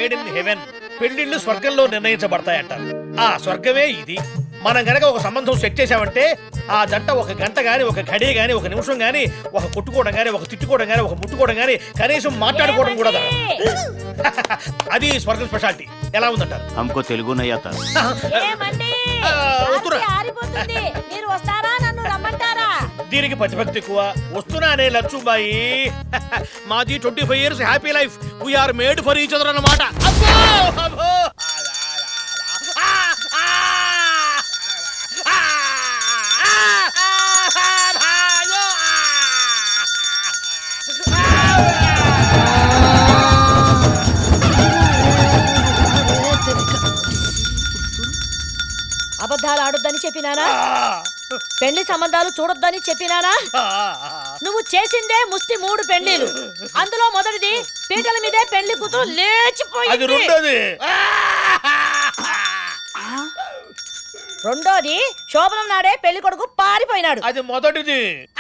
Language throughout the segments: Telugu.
మేడ్ ఇన్ హెవెన్ పెళ్లిళ్ళు స్వర్గంలో నిర్ణయించబడతాయంటారు ఆ స్వర్గమే ఇది మనం గనక ఒక సంబంధం సెట్ చేసామంటే ఆ జంట ఒక గంట గాని ఒక గడియ గాని ఒక నిమిషం గాని ఒక కొట్టుకోవడం గాని ఒక తిట్టుకోవడం గాని ఒక ముట్టుకోవడం గాని కనీసం మాట్లాడుకోవడం కూడా జరగదు. అది స్వర్గం స్పెషాలిటీ ఎలా ఉందంటారు हमको तेलुगु नहीं आता ఏమండి ఆ, వద్దురా. రాత్రి ఆరిపోతుంది మీరు వస్తారా నన్ను రమ్మంటారా దీనికి ప్రతిభక్తి ఎక్కువ వస్తున్నానే లచ్చుబాయి మాది twenty five years happy life we are made for each other అన్నమాట అబ్బో! అబ్బో! ఆ! ఆ! ఆ! ఆ! అయ్యో! అబద్ధాలు ఆడొద్దని చెప్పినానా ఆ! పెళ్లి సంబంధాలు చూడొద్దని చెప్పినానా ఆ! నువ్వు చేసిందే ముష్టి మూడు పెళ్లిలు అందులో మొదటిది పీటల మీదే పెళ్లి కూతురు అది లేచిపోయింది రెండోది రెండోది శోభనం నాడే పెళ్లి కొడుకు పారిపోయినాడు అది మొదటిది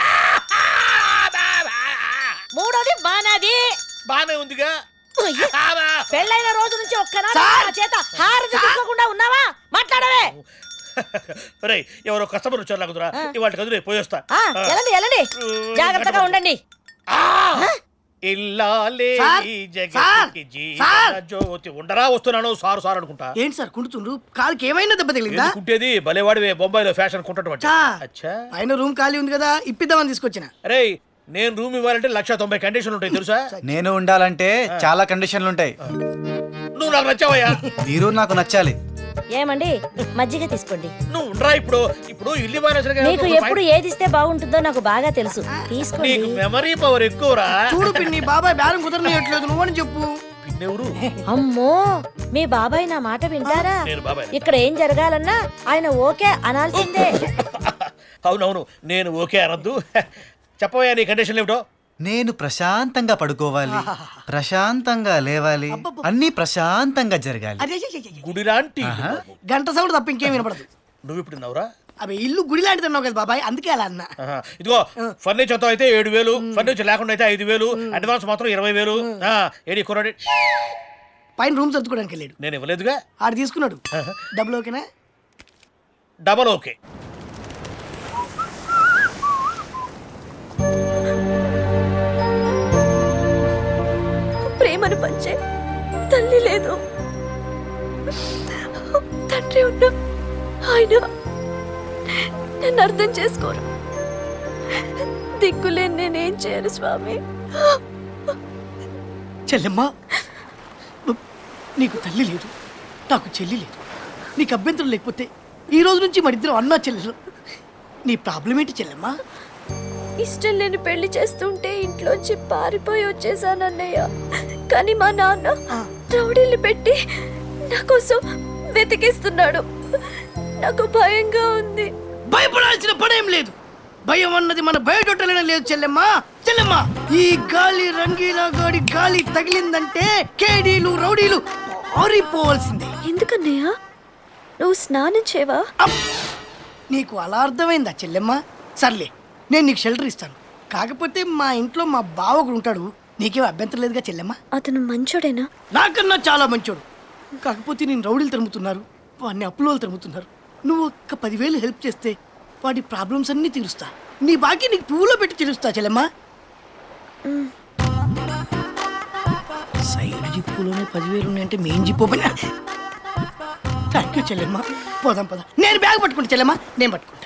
మూడోది బానాది బానే ఉందిగా అయ్యో, పెళ్ళైన రోజు నుంచి ఒక్కనాడు నా చేత హారతి తీసుకోకుండా ఉన్నావా మాట్లాడవే రే ఎవరో కస్టమర్ వచ్చారు లాగుతురా ఇవాళ కదులే పోయొస్తా ఆ, వెళ్ళండి వెళ్ళండి జాగ్రత్తగా ఉండండి ఆ! ఇల్లాలే సార్! ఈ సార్! జగతికి సార్! జీవన జ్యోతి ఉండరా వస్తున్నాను సారు సార్ అనుకుంటా ఏంటి సార్ కుంటుతుండ్రు కాలుకి ఏమైనా దెబ్బ తగిలిందా ఎందుకు కుట్టేది భలేవాడివే బొంబాయిలో ఫ్యాషన్ కుంటటువంటి చా. అచ్చా పైన రూమ్ ఖాళీ ఉంది కదా ఇప్పిద్దామని తీసుకొచ్చిన రే నేను రూమ్ ఇవ్వాలంటే లక్ష తొంభై కండిషన్లు ఉంటాయి తెలుసా నేను ఉండాలంటే చాలా కండిషన్లు ఉంటాయి నువ్వు నాకు నచ్చావయ్యా మీరు నాకు నచ్చాలి ఏమండి మజ్జిగ తీసుకోండి నువ్వు ఉండరా ఇప్పుడు ఇప్పుడు ఇల్లు ఇవ్వాలి మీకు ఎప్పుడు ఏది ఇస్తే బాగుంటుందో నాకు బాగా తెలుసు తీసుకోండి నీకు మెమరీ పవర్ ఎక్కువరా చూడు పిన్ని బాబాయ్ బేరం కుదరనియట్లేదు నువ్వని చెప్పు పిన్నెవరు అమ్మో మీ బాబాయ్ నా మాట వింటారా నేను బాబాయ్ ఇక్కడ ఏం జరగాలన్నా ఆయన ఓకే అనాల్సిందే అవునవును నేను ఓకే అనొద్దు చెప్పవయ్యా నీ కండిషన్ ఏమిటో నేను ప్రశాంతంగా పడుకోవాలి ప్రశాంతంగా లేవాలి అన్నీ ప్రశాంతంగా జరగాలి అదే అదే, అదే, అదే. గుడి లాంటి ఆహా. గంట సౌండ్ తప్ప ఇంకేం వినపడదు నువ్వు ఇప్పుడు నవ్వురా అవి ఇల్లు గుడి లాంటిది అన్నావు కదా బాబాయ్ అందుకే అలా అన్నా ఆహా. ఇదిగో ఫర్నిచర్ తో అయితే ఏడు వేలు ఫర్నిచర్ లేకుండా అయితే ఐదు వేలు అడ్వాన్స్ మాత్రం ఇరవై వేలు ఆ, ఏడి కుర్రాడి పైన రూమ్ సర్దుకోవడానికి వెళ్ళాడు నేను ఇవ్వలేదుగా ఆడు తీసుకున్నాడు డబ్బులు ఓకేనా డబల్ ఓకే ప్రేమను పంచే తల్లి లేదు తండ్రి ఉన్న ఆయన నన్ను అర్థం చేసుకోరు దిక్కులేని నేనేం చేయను స్వామి చెల్లెమ్మా నీకు తల్లి లేదు నాకు చెల్లి లేదు నీకు అభ్యంతరం లేకపోతే ఈ రోజు నుంచి మరిద్దరం అన్నా చెల్లెలు నీ ప్రాబ్లం ఏంటి చెల్లెమ్మా ఇష్టం లేని పెళ్లి చేస్తుంటే ఇంట్లోంచి పారిపోయి వచ్చేసానన్నయ్య కానీ మా నాన్న రౌడీలు పెట్టి నా కోసం వెతికిస్తున్నాడు నాకు భయంగా ఉంది భయపడాల్సిన పనేం లేదు భయం అన్నది మన బయటొట్టలేనే లేదు చెల్లెమ్మా చెల్లెమ్మా ఈ గాలి రంగీలా గాడి గాలి తగిలిందంటే కేడీలు రౌడీలు పారిపోవాల్సిందే ఎందుకన్నయ్య నువ్వు స్నానం చేయవా అప్! నీకు అలా అర్థమైందా చెల్లెమ్మా సర్లే నేను నీకు షెల్టర్ ఇస్తాను కాకపోతే మా ఇంట్లో మా బావ ఒకడు ఉంటాడు నీకేం అభ్యంతరం లేదుగా చెల్లెమ్మా అతను మంచోడేనా నాకన్నా చాలా మంచోడు కాకపోతే నేను రౌడీలు తరుముతున్నారు వాడిని అప్పులో తరుముతున్నారు నువ్వు ఒక్క పదివేలు హెల్ప్ చేస్తే వాడి ప్రాబ్లమ్స్ అన్నీ తీరుస్తా నీ బాకీ నీకు పువ్వులో పెట్టి తీరుస్తా చెల్లెమ్మా సైడ్ జిప్పులోనే పదివేలు ఉన్నాయంటే మెయిన్ జిప్పు పైన థ్యాంక్ యూ చెల్లెమ్మా పోదాం పోదాం నేను బ్యాగ్ పట్టుకుంటా చెల్లెమ్మా నేను పట్టుకుంటా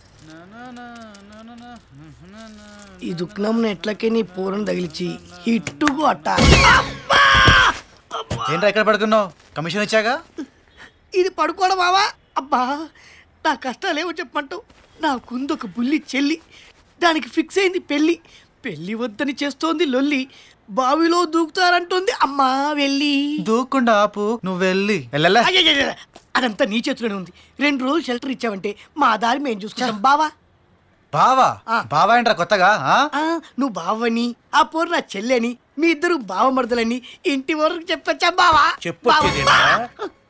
ఈ దుఃఖం ఎట్లకే నీ పూరం తగిలిచి హిట్టుకు అట్ట అబ్బా! ఏంట్రా ఎక్కడ పడుకున్నావు కమిషన్ ఇచ్చాగా ఇది పడుకోవడం బావా అబ్బా నా కష్టాలేవో చెప్పమంటావు నాకుంది ఒక బుల్లి చెల్లి దానికి ఫిక్స్ అయింది పెళ్ళి పెళ్ళి వద్దని చేస్తోంది లొల్లి బావిలో దూకుతారంటోంది అమ్మా వెళ్ళి దూకుండా ఆపు నువ్వు వెళ్ళి వెళ్ళలే అయ్యయ్యయ్య, అదంతా నీ చేతిలోనే ఉంది రెండు రోజులు షెల్టర్ ఇచ్చావంటే మా దారి మేము చూసుకుంటాం బావా బావా ఆ. బావా ఏంట్రా కొత్తగా ఆ? ఆ, నువ్వు బావని ఆ పోరు నా చెల్లి అని మీ ఇద్దరు బావమరదలని ఇంటి వరకు చెప్పొచ్చా బావా చెప్పొచ్చేది బావా. ఏంట్రా?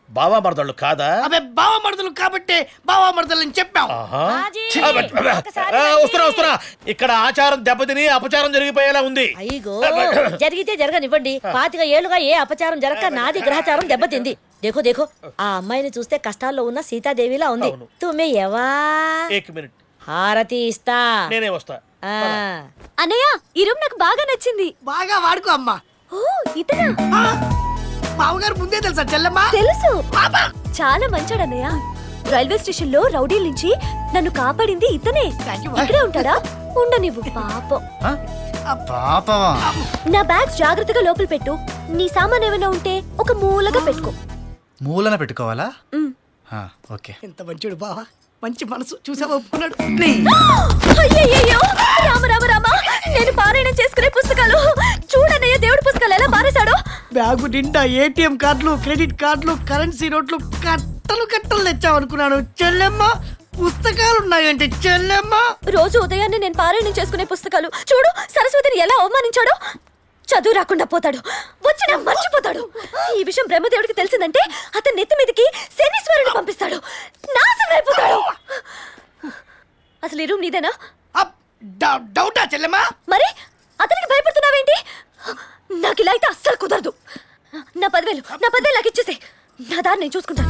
బావా మరదళ్ళు కాదా అవి బావ మరదలు కాబట్టే బావ మరదలు అని చెప్పాం ఆహా. రాజీ, అబ్బ, అబ్బ, ఒకసారి ఆ, రండి. వస్తున్నా వస్తున్నా ఇక్కడ ఆచారం దెబ్బతిని అపచారం జరిగిపోయేలా ఉంది అయ్యో జరిగితే జరగనివ్వండి పాతిక ఏళ్ళుగా ఏ అపచారం జరగక నాది గ్రహచారం దెబ్బతింది దేఖో దేఖో ఆ అమ్మాయిని చూస్తే కష్టాల్లో ఉన్న సీతాదేవిలా ఉంది అవును. తుమ్మె ఎవా ఏక్ మినిట్ హారతి ఇస్తా నేనే వస్తా ఆ. అన్నయ్య ఈ రూమ్ నాకు బాగా నచ్చింది బాగా వాడుకో అమ్మా ఓ ఇతనా ఆ, బావగారు ముందే తెలుసా చెల్లెమ్మా తెలుసు బాబా చాలా మంచోడు అన్నయ్య రైల్వే స్టేషన్ లో రౌడీల నుంచి నన్ను కాపాడింది ఇతనే Thank you. ఇక్కడే ఉంటాడా ఉండనివ్వు పాపం ఆ? పాపమా నా బ్యాగ్స్ జాగ్రత్తగా లోపల పెట్టు నీ సామాన్ ఏమైనా ఉంటే ఒక మూలగా పెట్టుకో మూలన పెట్టుకోవాలా ఉమ్. ఆ, ఓకే ఎంత మంచిడు బావా మంచి మనసు చూసావా ఒప్పుకున్నాడు అయ్యయ్యయ్యో! రామ రామ రామ నేను పారాయణం చేసుకునే పుస్తకాలు చూడన్నయ్య దేవుడి పుస్తకాలు ఎలా పారేశాడో బ్యాగు నిండా ఏటీఎం కార్డులు క్రెడిట్ కార్డులు కరెన్సీ నోట్లు కట్టలు కట్టలు తెచ్చావు అనుకున్నాను చెల్లెమ్మ పుస్తకాలు ఉన్నాయంటే చెల్లెమ్మ రోజు ఉదయాన్నే నేను పారాయణం చేసుకునే పుస్తకాలు చూడు సరస్వతిని ఎలా అవమానించాడో చదువు రాకుండా పోతాడు వచ్చిన మర్చిపోతాడు ఈ విషయం బ్రహ్మదేవుడికి తెలిసిందంటే అతని నెత్తి మీదకి శనీశ్వరుడు పంపిస్తాడు నాశనం అయిపోతాడు అసలు ఈ రూమ్ నీదేనా అప్, డౌ- డౌటా చెల్లెమ్మ మరి అతనికి భయపడుతున్నావేంటి నాకు ఇలా అయితే అస్సలు కుదరదు నా పదివేలు నా పదివేలు నాకు ఇచ్చేసే నా దారి నేను చూసుకుంటాను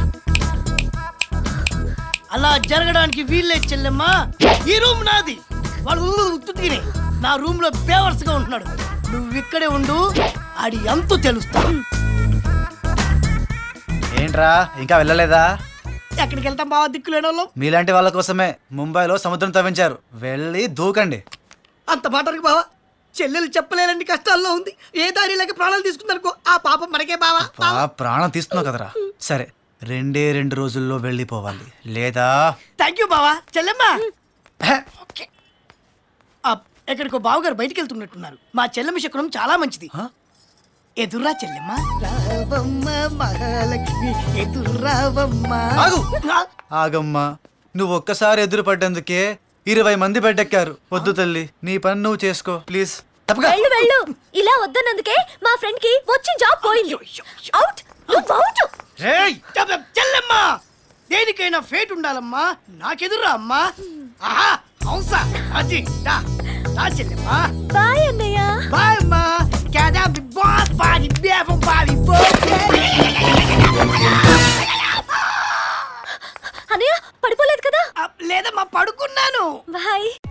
అలా జరగడానికి వీల్లేదు చెల్లెమ్మ ఈ రూమ్ నాది వాడు ఉత్తుతిని నా రూమ్ లో బేవర్స్ గా ఉంటున్నాడు నువ్వు ఇక్కడే ఉండు ఆడి ఎంతో తెలుస్తా ఏంట్రా ఇంకా వెళ్ళలేదా ఎక్కడికి వెళ్తాం బావా దిక్కులేని వాళ్ళం మీలాంటి వాళ్ళ కోసమే ముంబైలో సముద్రం తవ్వించారు వెళ్ళి దూకండి అంత మాటలకు బావా చెల్లెలు చెప్పలేనన్ని కష్టాల్లో ఉంది ఏ దారిలోకి ప్రాణాలు తీసుకుందనుకో ఆ పాపం మనకే బావా బా ప్రాణం తీస్తున్నావు కదరా సరే రెండే రెండు రోజుల్లో వెళ్ళిపోవాలి లేదా థ్యాంక్ యూ బావా చెల్లెమ్మ ఓకే ఆ, ఎక్కడికో బావగారు బయటికి వెళ్తున్నట్టున్నారు మా చెల్లెమ్మ శకునం చాలా మంచిది హ? ఎదుర్రా చెల్లెమ్మ రావమ్మ మహాలక్ష్మి ఎదుర్రావమ్మ ఆగు. ఆ, ఆగమ్మా నువ్వు ఒక్కసారి ఎదురు పడ్డందుకే ఇరవై మంది బెడ్డెక్కారు వద్దు తల్లి నీ పని నువ్వు చేసుకో ప్లీజ్ తప్పగా వెళ్ళు వెళ్ళు ఇలా వద్దన్నందుకే మా ఫ్రెండ్ కి వచ్చిన జాబ్ పోయింది అవుట్ నువ్వు అవుట్ చె- చెల్లెమ్మ దేనికైనా ఫేట్ ఉండాలమ్మా నాకెదుర్రా అమ్మా ఆహా హంస అది దా దా చెల్లెమ్మ బాయ్ అన్నయ్య బాయ్ అమ్మా క్యాదా బి బాస్ బాడీ బేబం బాడీ అన్నయ్య పడిపోలేదు కదా లేదమ్మా పడుకున్నాను బాయ్